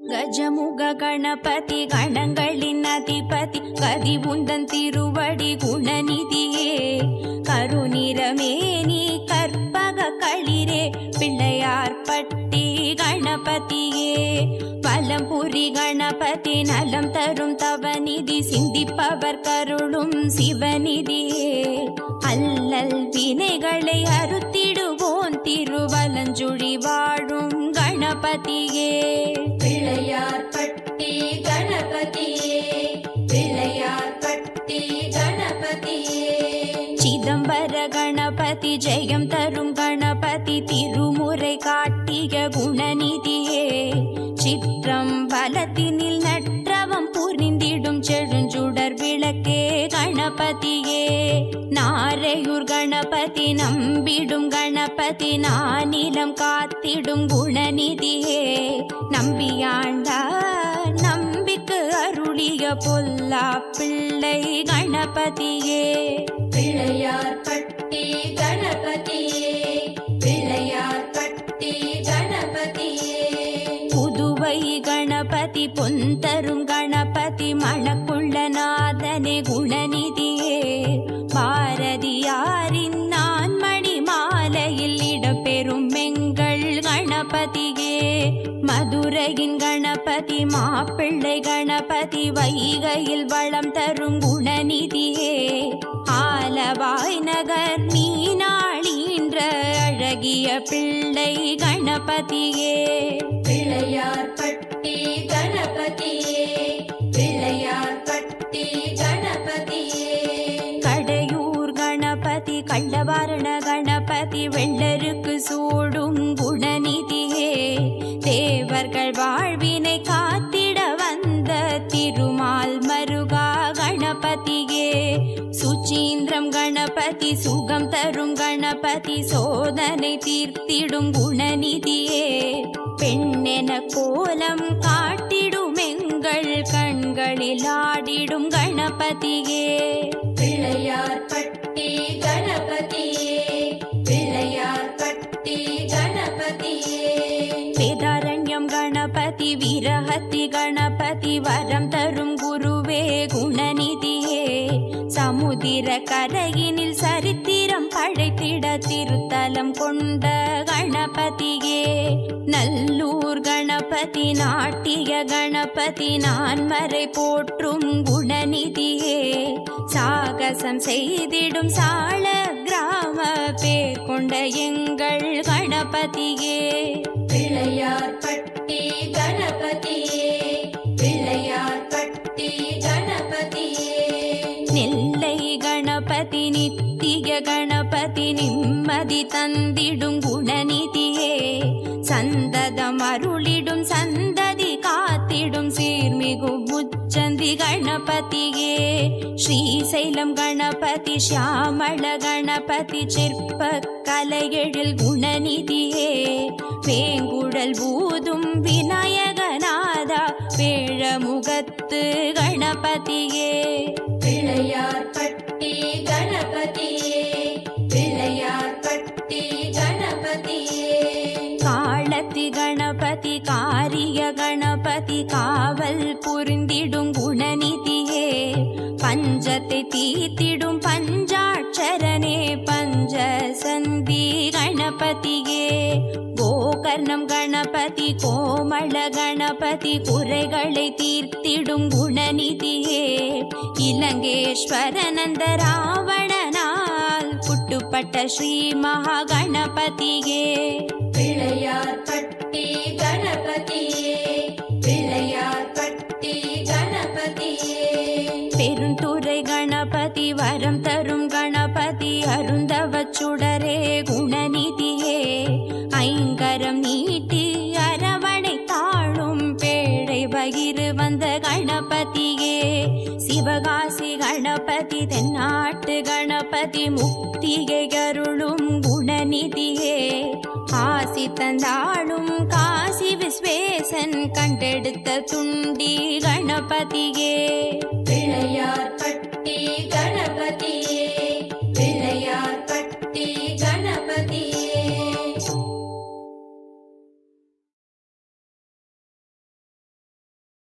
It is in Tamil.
கஜமுக கணபதி கணங்களின் அதிபதி கதி உந்தன் திருவடி குணநிதியே கருநிறமேனி கற்பக களிரே பிள்ளையார் பட்டி கணபதியே வலம்புரி கணபதி நலம் தரும் தவநிதி சிந்திப்பவர் கருளும் சிவநிதியே அல்லல் வினைகளை அறுத்திடுவோன் திருவலஞ்சுழி வாழும் கணபதியே பிள்ளையார் பட்டி கணபதியே பிள்ளையார் பட்டி கணபதியே சிதம்பர கணபதி ஜெயம் தரும் கணபதி திருமுறை காட்டிய குணநிதியே சிற்றம் பலத்தினில் நற்றவம் புரிந்திடும் செழுஞ்சுடர் விளக்கே கணபதியே நாரையூர் கணபதி நம்பிடும் கணபதி நானிலம் காத்திடும் குணநிதியே நம்பியாண்டா நம்பிக்கு அருளிய பொல்லா பிள்ளை கணபதியே பிள்ளையார் பட்டி கணபதியே பிள்ளையார் பட்டி கணபதியே புதுவை கணபதி பொந்தரும் கணபதி மணக்குள்ள நாதனே குணநிதியே பாரதியாரின் நான் மணி மாலையில் இடம்பெறும் எங்கள் கணபதியே மதுரையின் கணபதி மாப்பிள்ளை கணபதி வைகையில் வளம் தரும் குணநிதியே ஆலவாய் நகர் நீ நாளீன்ற அழகிய பிள்ளை கணபதியே பிள்ளையார் பட்டி கணபதியே பிள்ளையார் பட்டி கணபதியே கடையூர் கணபதி கள்ளவாரண கணபதி வெள்ளருக்கு சூடும் குணநிதியே தேவர்கள் வாழ்வினை காத்திட வந்த திருமால் மருகா கணபதியே சுச்சீந்திரம் கணபதி சுகம் தரும் கணபதி சோதனை தீர்த்திடும் குணநிதியே பெண்ணென கோலம் காட்டிடும் எங்கள் கண்களில் ஆடிடும் கணபதியே பிள்ளையார் பட்டி கணபதியே பிள்ளையார் பட்டி கணபதியே வேதாரண்யம் கணபதி வீரஹத்தி கணபதி வரம் தரும் குருவே குணநிதியே சமுதிர கரையினில் சரித்திரம் படைத்திட திருத்தலம் கொண்ட கணபதியே நல்லூர் கணபதி நாட்டிய கணபதி நான்மறை போற்றும் குணநிதியே சாகசம் செய்திடும் சால கிராம பேர் கொண்ட எங்கள் கணபதியே பிள்ளையார் பட்டி கணபதியே பிள்ளையார் பட்டி கணபதியே நெல்லை கணபதி நித்திய கணபதி நிம்மதி தந்திடும் குணநிதியே சந்ததம் அருளிடும் சந்ததி காத்திடும் சீர்மிகு முச்சந்தி கணபதியே ஸ்ரீசைலம் கணபதி ஷியாமள கணபதி சிற்ப கலையெழில் குணநிதியே வேங்குழல் பூதும் விநாயகநாதா வேழமுகத்து கணபதியே பிள்ளையார் பட்டி கணபதியே பிள்ளையார் பட்டி கணபதியே காளத்தி கணபதி காரிய கணபதி காவல் புரிந்திடும் குணநிதியே பஞ்சத்தை தீத்திடும் பஞ்சாட்சரனே பஞ்ச சந்தி கணபதியே கோகர்ணம் கணபதி கோமள கணபதி குறைகளை தீர்த்திடும் குணநிதியே இலங்கேஸ்வரனந்த ராவணனால் புட்டுப்பட்ட ஸ்ரீ மகா கணபதியே பிள்ளையார் பட்டி கணபதியே பிள்ளையார் பட்டி கணபதியே பெருந்துறை கணபதி வரம் தரும் கணபதி அருந்தவச் சுடரே குணநிதியே ஐங்கரம் நீட்டி அரவணை தாழும் பேழை வயிறு வந்த கணபதியே சிவகாசி கணபதி தென்னாட்டு கணபதி முக்தியை அருளும் குணநிதியே ஆசி தந்தாளும் காசி விஸ்வேசன் கண்டெடுத்த துண்டி கணபதியே பிள்ளையார் பட்டி கணபதியே